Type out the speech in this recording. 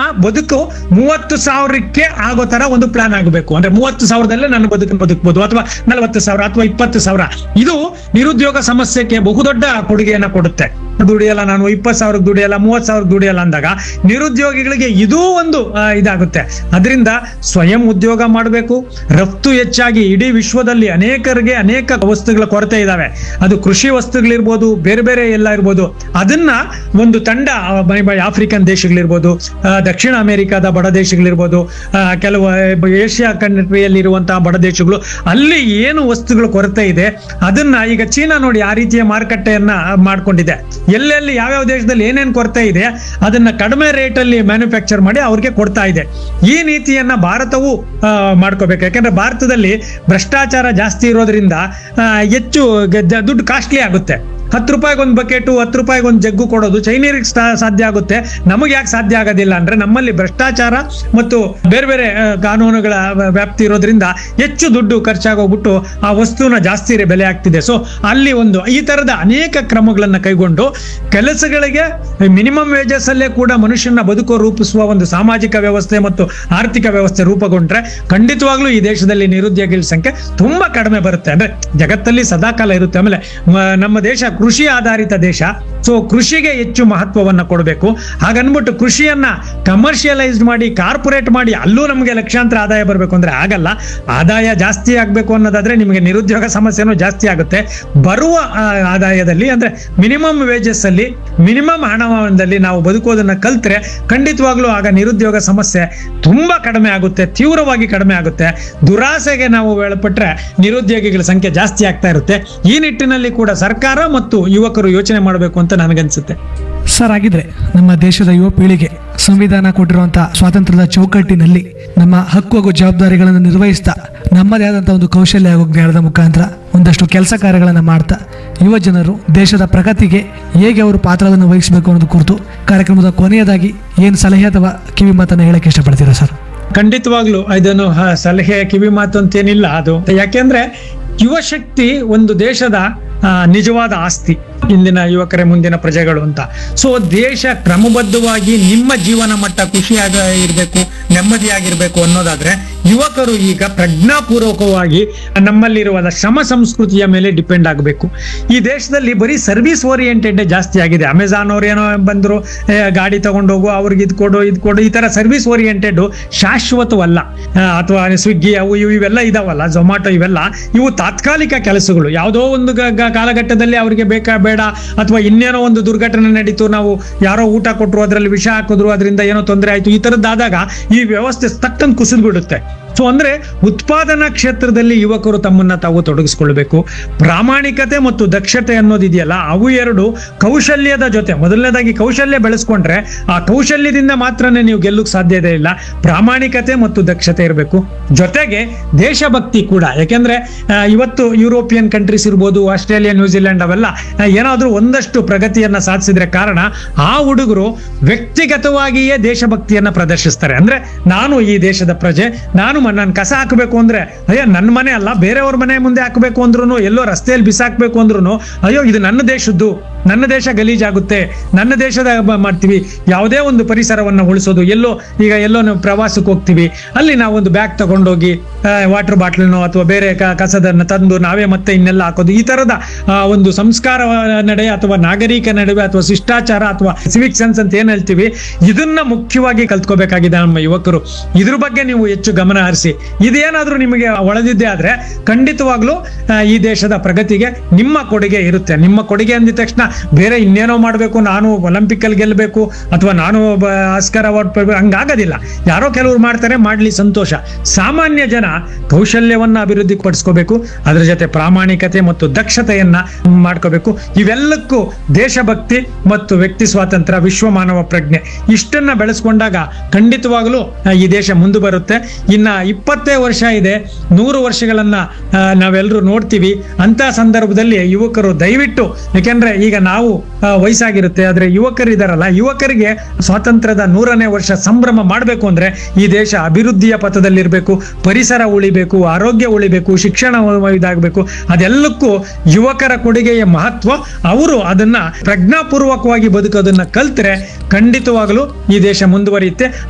ಬದುಕು ಮೂವತ್ತು ಸಾವಿರಕ್ಕೆ ಆಗೋ ತರ ಒಂದು ಪ್ಲಾನ್ ಆಗಬೇಕು ಅಂದ್ರೆ ಮೂವತ್ತು ಸಾವಿರದಲ್ಲೇ ನನ್ನ ಬದುಕು ಬದುಕಬಹುದು ಅಥವಾ ನಲವತ್ತು ಸಾವಿರ ಅಥವಾ ಇಪ್ಪತ್ತು ಸಾವಿರ ಇದು ನಿರುದ್ಯೋಗ ಸಮಸ್ಯೆಗೆ ಬಹುದೊಡ್ಡ ಕೊಡುಗೆಯನ್ನ ಕೊಡುತ್ತೆ ದುಡಿಯಲ್ಲ ನಾನು ಇಪ್ಪತ್ತು ಸಾವಿರ ದುಡಿಯಲ್ಲ ಮೂವತ್ತು ಸಾವಿರ ದುಡಿಯಲ್ಲ ಅಂದಾಗ ನಿರುದ್ಯೋಗಿಗಳಿಗೆ ಇದೂ ಒಂದು ಆ, ಇದಾಗುತ್ತೆ ಅದರಿಂದ ಸ್ವಯಂ ಉದ್ಯೋಗ ಮಾಡಬೇಕು ರಫ್ತು ಹೆಚ್ಚಾಗಿ ಇಡೀ ವಿಶ್ವದಲ್ಲಿ ಅನೇಕರಿಗೆ ಅನೇಕ ವಸ್ತುಗಳ ಕೊರತೆ ಇದಾವೆ ಅದು ಕೃಷಿ ವಸ್ತುಗಳಿರ್ಬೋದು ಬೇರೆ ಬೇರೆ ಎಲ್ಲ ಇರ್ಬೋದು ಅದನ್ನ ಒಂದು ತಂಡ ಆ, ಬೈ- ಬೈ ಆಫ್ರಿಕನ್ ದೇಶಗಳಿರ್ಬೋದು ಆ, ದಕ್ಷಿಣ ಅಮೆರಿಕಾದ ಬಡ ದೇಶಗಳಿರ್ಬೋದು ಆ, ಕೆಲವು ಆ, ಏಷ್ಯಾ ಕಂಟ್ರಿಯಲ್ಲಿ ಇರುವಂತಹ ಬಡ ದೇಶಗಳು ಅಲ್ಲಿ ಏನು ವಸ್ತುಗಳ ಕೊರತೆ ಇದೆ ಅದನ್ನ ಈಗ ಚೀನಾ ನೋಡಿ ಆ ರೀತಿಯ ಮಾರುಕಟ್ಟೆಯನ್ನ ಮಾಡ್ಕೊಂಡಿದೆ ಎಲ್ಲೆಲ್ಲಿ ಯಾವ್ಯಾವ ದೇಶದಲ್ಲಿ ಏನೇನ್ ಕೊರತೆ ಇದೆ ಅದನ್ನ ಕಡಿಮೆ ರೇಟ್ ಅಲ್ಲಿ ಮ್ಯಾನುಫ್ಯಾಕ್ಚರ್ ಮಾಡಿ ಅವ್ರಿಗೆ ಕೊಡ್ತಾ ಇದೆ ಈ ನೀತಿಯನ್ನ ಭಾರತವು ಆ, ಮಾಡ್ಕೋಬೇಕು ಯಾಕಂದ್ರೆ ಭಾರತದಲ್ಲಿ ಭ್ರಷ್ಟಾಚಾರ ಜಾಸ್ತಿ ಇರೋದ್ರಿಂದ ಆ, ಹೆಚ್ಚು ಗ- ದ- ದುಡ್ಡು ಕಾಸ್ಟ್ಲಿ ಆಗುತ್ತೆ ಹತ್ತು ರೂಪಾಯಿಗೆ ಒಂದು ಬಕೆಟು ಹತ್ತು ರೂಪಾಯಿಗೆ ಒಂದು ಜಗ್ಗು ಕೊಡೋದು ಚೈನೀರಿಗೆ ಸಾಧ್ಯ ಆಗುತ್ತೆ ನಮಗೆ ಯಾಕೆ ಸಾಧ್ಯ ಆಗೋದಿಲ್ಲ ಅಂದ್ರೆ ನಮ್ಮಲ್ಲಿ ಭ್ರಷ್ಟಾಚಾರ ಮತ್ತು ಬೇರೆ ಬೇರೆ ಆ, ಕಾನೂನುಗಳ ವ್ಯಾಪ್ತಿ ಇರೋದ್ರಿಂದ ಹೆಚ್ಚು ದುಡ್ಡು ಖರ್ಚಾಗೋಗ್ಬಿಟ್ಟು ಆ ವಸ್ತುನ ಜಾಸ್ತಿ ರೇ- ಬೆಲೆ ಆಗ್ತಿದೆ ಸೊ ಅಲ್ಲಿ ಒಂದು ಈ ತರದ ಅನೇಕ ಕ್ರಮಗಳನ್ನ ಕೈಗೊಂಡು ಕೆಲಸಗಳಿಗೆ ಮಿನಿಮಮ್ ವೇಜಸ್ ಅಲ್ಲೇ ಕೂಡ ಮನುಷ್ಯನ ಬದುಕು ರೂಪಿಸುವ ಒಂದು ಸಾಮಾಜಿಕ ವ್ಯವಸ್ಥೆ ಮತ್ತು ಆರ್ಥಿಕ ವ್ಯವಸ್ಥೆ ರೂಪುಗೊಂಡ್ರೆ ಖಂಡಿತವಾಗ್ಲೂ ಈ ದೇಶದಲ್ಲಿ ನಿರುದ್ಯೋಗಿಗಳ ಸಂಖ್ಯೆ ತುಂಬಾ ಕಡಿಮೆ ಬರುತ್ತೆ ಅಂದ್ರೆ ಜಗತ್ತಲ್ಲಿ ಸದಾಕಾಲ ಇರುತ್ತೆ ಆಮೇಲೆ ಮ- ನಮ್ಮ ದೇಶ ಕೃಷಿ ಆಧಾರಿತ ದೇಶ ಸೊ ಕೃಷಿಗೆ ಹೆಚ್ಚು ಮಹತ್ವವನ್ನ ಕೊಡಬೇಕು ಹಾಗನ್ಬಿಟ್ಟು ಕೃಷಿಯನ್ನ ಕಮರ್ಷಿಯಲೈಸ್ಡ್ ಮಾಡಿ ಕಾರ್ಪೊರೇಟ್ ಮಾಡಿ ಅಲ್ಲೂ ನಮಗೆ ಲಕ್ಷಾಂತರ ಆದಾಯ ಬರಬೇಕು ಅಂದ್ರೆ ಆಗಲ್ಲ ಆದಾಯ ಜಾಸ್ತಿ ಆಗ್ಬೇಕು ಅನ್ನೋದಾದ್ರೆ ನಿಮಗೆ ನಿರುದ್ಯೋಗ ಸಮಸ್ಯೆನೂ ಜಾಸ್ತಿ ಆಗುತ್ತೆ ಬರುವ ಆ, ಆದಾಯದಲ್ಲಿ ಅಂದ್ರೆ ಮಿನಿಮಮ್ ವೇಜಸ್ ಅಲ್ಲಿ ಮಿನಿಮಮ್ ಹಣದಲ್ಲಿ ನಾವು ಬದುಕೋದನ್ನ ಕಲ್ತ್ರೆ ಖಂಡಿತವಾಗ್ಲೂ ಆಗ ನಿರುದ್ಯೋಗ ಸಮಸ್ಯೆ ತುಂಬಾ ಕಡಿಮೆ ಆಗುತ್ತೆ ತೀವ್ರವಾಗಿ ಕಡಿಮೆ ಆಗುತ್ತೆ ದುರಾಸೆಗೆ ನಾವು ಒಳಪಟ್ರೆ ನಿರುದ್ಯೋಗಿಗಳ ಸಂಖ್ಯೆ ಜಾಸ್ತಿ ಆಗ್ತಾ ಇರುತ್ತೆ ಈ ನಿಟ್ಟಿನಲ್ಲಿ ಕೂಡ ಸರ್ಕಾರ ಮತ್ತು ಯುವಕರು ಯೋಚನೆ ಮಾಡಬೇಕು ಅಂತ ನನಗನ್ಸುತ್ತೆ ಸರ್ ಆಗಿದ್ರೆ ನಮ್ಮ ದೇಶದ ಯುವ ಪೀಳಿಗೆ ಸಂವಿಧಾನ ಕೊಟ್ಟಿರುವಂತಹ ಸ್ವಾತಂತ್ರ್ಯದ ಚೌಕಟ್ಟಿನಲ್ಲಿ ನಮ್ಮ ಹಕ್ಕು ಹಾಗೂ ಜವಾಬ್ದಾರಿಗಳನ್ನು ನಿರ್ವಹಿಸ್ತಾ ನಮ್ಮದೇ ಆದಂತಹ ಒಂದು ಕೌಶಲ್ಯ ಹಾಗೂ ಜ್ಞಾನದ ಮುಖಾಂತರ ಒಂದಷ್ಟು ಕೆಲಸ ಕಾರ್ಯಗಳನ್ನು ಮಾಡ್ತಾ ಯುವ ಜನರು ದೇಶದ ಪ್ರಗತಿಗೆ ಹೇಗೆ ಅವರು ಪಾತ್ರವನ್ನು ವಹಿಸಬೇಕು ಅನ್ನೋದು ಕುರಿತು ಕಾರ್ಯಕ್ರಮದ ಕೊನೆಯದಾಗಿ ಏನು ಸಲಹೆ ಅಥವಾ ಕಿವಿ ಮಾತನ್ನು ಹೇಳಕ್ಕೆ ಇಷ್ಟಪಡ್ತೀರಾ ಸರ್ ಖಂಡಿತವಾಗ್ಲು ಇದನ್ನು ಹ, ಸಲಹೆ ಕಿವಿ ಮಾತು ಅಂತೇನಿಲ್ಲ ಅದು ಯಾಕೆಂದ್ರೆ ಯುವಶಕ್ತಿ ಒಂದು ದೇಶದ ಆ, ನಿಜವಾದ ಆಸ್ತಿ ಇಂದಿನ ಯುವಕರೇ ಮುಂದಿನ ಪ್ರಜೆಗಳು ಅಂತ ಸೊ ದೇಶ ಕ್ರಮಬದ್ಧವಾಗಿ ನಿಮ್ಮ ಜೀವನ ಮಟ್ಟ ಖುಷಿಯಾಗ ಇರಬೇಕು ನೆಮ್ಮದಿಯಾಗಿರ್ಬೇಕು ಅನ್ನೋದಾದ್ರೆ ಯುವಕರು ಈಗ ಪ್ರಜ್ಞಾಪೂರ್ವಕವಾಗಿ ನಮ್ಮಲ್ಲಿರುವ ಶ್ರಮ ಸಂಸ್ಕೃತಿಯ ಮೇಲೆ ಡಿಪೆಂಡ್ ಆಗಬೇಕು ಈ ದೇಶದಲ್ಲಿ ಬರೀ ಸರ್ವಿಸ್ ಓರಿಯೆಂಟೆಡ್ ಜಾಸ್ತಿ ಆಗಿದೆ ಅಮೆಝಾನ್ ಅವ್ರು ಏನೋ ಬಂದ್ರು ಏ, ಗಾಡಿ ತಗೊಂಡೋಗು ಅವ್ರಿಗೆ ಇದು ಕೊಡು ಇದು ಕೊಡು ಈ ತರ ಸರ್ವಿಸ್ ಓರಿಯೆಂಟೆಡ್ ಶಾಶ್ವತವಲ್ಲ ಆ, ಅಥವಾ ಸ್ವಿಗ್ಗಿ ಅವು ಇವು ಇವೆಲ್ಲ ಇದಾವಲ್ಲ ಝೊಮ್ಯಾಟೊ ಇವೆಲ್ಲ ಇವು ತಾತ್ಕಾಲಿಕ ಕೆಲಸಗಳು ಯಾವುದೋ ಒಂದು ಗ- ಗ- ಕಾಲಘಟ್ಟದಲ್ಲಿ ಅವರಿಗೆ ಬೇಕಾ ಬೇಡ ಅಥವಾ ಇನ್ನೇನೋ ಒಂದು ದುರ್ಘಟನೆ ನಡೀತು ನಾವು ಯಾರೋ ಊಟ ಕೊಟ್ಟರು ಅದರಲ್ಲಿ ವಿಷ ಹಾಕಿದ್ರು ಅದರಿಂದ ಏನೋ ತೊಂದರೆ ಆಯ್ತು ಈ ತರದ್ದಾದಾಗ ಈ ವ್ಯವಸ್ಥೆ ತಕ್ಕಂತ ಕುಸಿದು ಬಿಡುತ್ತೆ ಸೊ ಅಂದ್ರೆ ಉತ್ಪಾದನಾ ಕ್ಷೇತ್ರದಲ್ಲಿ ಯುವಕರು ತಮ್ಮನ್ನ ತಾವು ತೊಡಗಿಸ್ಕೊಳ್ಬೇಕು ಪ್ರಾಮಾಣಿಕತೆ ಮತ್ತು ದಕ್ಷತೆ ಅನ್ನೋದಿದೆಯಲ್ಲ ಅವು ಎರಡು ಕೌಶಲ್ಯದ ಜೊತೆ ಮೊದಲನೇದಾಗಿ ಕೌಶಲ್ಯ ಬೆಳೆಸ್ಕೊಂಡ್ರೆ ಆ ಕೌಶಲ್ಯದಿಂದ ಮಾತ್ರನೇ ನೀವು ಗೆಲ್ಲುಕ್ ಸಾಧ್ಯತೆ ಇಲ್ಲ ಪ್ರಾಮಾಣಿಕತೆ ಮತ್ತು ದಕ್ಷತೆ ಇರಬೇಕು ಜೊತೆಗೆ ದೇಶಭಕ್ತಿ ಕೂಡ ಯಾಕೆಂದ್ರೆ ಆ, ಇವತ್ತು ಯುರೋಪಿಯನ್ ಕಂಟ್ರೀಸ್ ಇರ್ಬೋದು ಆಸ್ಟ್ರೇಲಿಯಾ ನ್ಯೂಜಿಲೆಂಡ್ ಅವೆಲ್ಲ ಆ, ಏನಾದ್ರೂ ಒಂದಷ್ಟು ಪ್ರಗತಿಯನ್ನ ಸಾಧಿಸಿದ್ರೆ ಕಾರಣ ಆ ಹುಡುಗರು ವ್ಯಕ್ತಿಗತವಾಗಿಯೇ ದೇಶಭಕ್ತಿಯನ್ನ ಪ್ರದರ್ಶಿಸ್ತಾರೆ ಅಂದ್ರೆ ನಾನು ಈ ದೇಶದ ಪ್ರಜೆ ನಾನು ನನ್ನ ಕಸ ಹಾಕಬೇಕು ಅಂದ್ರೆ ಅಯ್ಯೋ ನನ್ನ ಮನೆ ಅಲ್ಲ ಬೇರೆಯವ್ರ ಮನೆ ಮುಂದೆ ಹಾಕಬೇಕು ಅಂದ್ರೂ ಎಲ್ಲೋ ರಸ್ತೆಯಲ್ಲಿ ಬಿಸಾಕ್ಬೇಕು ಅಂದ್ರೂ ಅಯ್ಯೋ ಇದು ನನ್ನ ದೇಶದ್ದು ನನ್ನ ದೇಶ ಗಲೀಜಾಗುತ್ತೆ ನನ್ನ ದೇಶದ ಬ- ಮಾಡ್ತೀವಿ ಯಾವುದೇ ಒಂದು ಪರಿಸರವನ್ನ ಉಳಿಸೋದು ಎಲ್ಲೋ ಈಗ ಎಲ್ಲೋ ನಾವು ಪ್ರವಾಸಕ್ಕೆ ಹೋಗ್ತೀವಿ ಅಲ್ಲಿ ನಾವು ಒಂದು ಬ್ಯಾಗ್ ತಗೊಂಡೋಗಿ ವಾಟರ್ ಬಾಟ್ಲನ್ನು ಅಥವಾ ಬೇರೆ ಕ- ಕಸದನ್ನ ತಂದು ನಾವೇ ಮತ್ತೆ ಇನ್ನೆಲ್ಲ ಹಾಕೋದು ಈ ತರದ ಆ, ಒಂದು ಸಂಸ್ಕಾರ ನಡೆ ಅಥವಾ ನಾಗರಿಕ ನಡುವೆ ಅಥವಾ ಶಿಷ್ಟಾಚಾರ ಅಥವಾ ಸಿವಿಕ್ ಸೆನ್ಸ್ ಅಂತ ಏನ್ ಹೇಳ್ತೀವಿ ಇದನ್ನ ಮುಖ್ಯವಾಗಿ ಕಲ್ತ್ಕೋಬೇಕಾಗಿದೆ ನಮ್ಮ ಯುವಕರು ಇದ್ರ ಬಗ್ಗೆ ನೀವು ಹೆಚ್ಚು ಗಮನ ಹರಿಸಿ ಇದೇನಾದ್ರೂ ನಿಮಗೆ ಒಳದಿದ್ದೆ ಆದ್ರೆ ಖಂಡಿತವಾಗ್ಲೂ ಆ, ಈ ದೇಶದ ಪ್ರಗತಿಗೆ ನಿಮ್ಮ ಕೊಡುಗೆ ಇರುತ್ತೆ ನಿಮ್ಮ ಕೊಡುಗೆ ಅಂದಿದ ತಕ್ಷಣ ಬೇರೆ ಇನ್ನೇನೋ ಮಾಡಬೇಕು ನಾನು ಒಲಿಂಪಿಕ್ ಅಲ್ಲಿ ಗೆಲ್ಲಬೇಕು ಅಥವಾ ನಾನು ಒಬ್ಬ ಆಸ್ಕರ್ ಅವಾರ್ಡ್ ಪಡಿಬೇಕು ಹಂಗಾಗೋದಿಲ್ಲ ಯಾರೋ ಕೆಲವರು ಮಾಡ್ತಾರೆ ಮಾಡ್ಲಿ ಸಂತೋಷ ಸಾಮಾನ್ಯ ಜನ ಕೌಶಲ್ಯವನ್ನ ಅಭಿವೃದ್ಧಿ ಪಡಿಸ್ಕೋಬೇಕು ಅದ್ರ ಜೊತೆ ಪ್ರಾಮಾಣಿಕತೆ ಮತ್ತು ದಕ್ಷತೆಯನ್ನ ಮಾಡ್ಕೋಬೇಕು ಇವೆಲ್ಲಕ್ಕೂ ದೇಶಭಕ್ತಿ ಮತ್ತು ವ್ಯಕ್ತಿ ಸ್ವಾತಂತ್ರ್ಯ ವಿಶ್ವ ಮಾನವ ಪ್ರಜ್ಞೆ ಇಷ್ಟನ್ನ ಬೆಳೆಸ್ಕೊಂಡಾಗ ಖಂಡಿತವಾಗ್ಲೂ ಆ, ಈ ದೇಶ ಮುಂದೆ ಬರುತ್ತೆ ಇನ್ನ ಇಪ್ಪತ್ತೇ ವರ್ಷ ಇದೆ ನೂರು ವರ್ಷಗಳನ್ನ ಆ, ನಾವೆಲ್ಲರೂ ನೋಡ್ತೀವಿ ಅಂತ ಸಂದರ್ಭದಲ್ಲಿ ಯುವಕರು ದಯವಿಟ್ಟು ಯಾಕೆಂದ್ರೆ ಈಗ ನಾವು ಆ, ವಯಸ್ಸಾಗಿರುತ್ತೆ ಆದ್ರೆ ಯುವಕರು ಇದಾರಲ್ಲ ಯುವಕರಿಗೆ ಸ್ವಾತಂತ್ರ್ಯದ ನೂರನೇ ವರ್ಷ ಸಂಭ್ರಮ ಮಾಡಬೇಕು ಅಂದ್ರೆ ಈ ದೇಶ ಅಭಿವೃದ್ಧಿಯ ಪಥದಲ್ಲಿರಬೇಕು ಪರಿಸರ ಉಳಿಬೇಕು ಆರೋಗ್ಯ ಉಳಿಬೇಕು ಶಿಕ್ಷಣ ಇದಾಗಬೇಕು ಅದೆಲ್ಲಕ್ಕೂ ಯುವಕರ ಕೊಡುಗೆಯ ಮಹತ್ವ ಅವರು ಅದನ್ನ ಪ್ರಜ್ಞಾಪೂರ್ವಕವಾಗಿ ಬದುಕೋದನ್ನ ಕಲ್ತ್ರೆ ಖಂಡಿತವಾಗಲೂ ಈ ದೇಶ ಮುಂದುವರಿಯುತ್ತೆ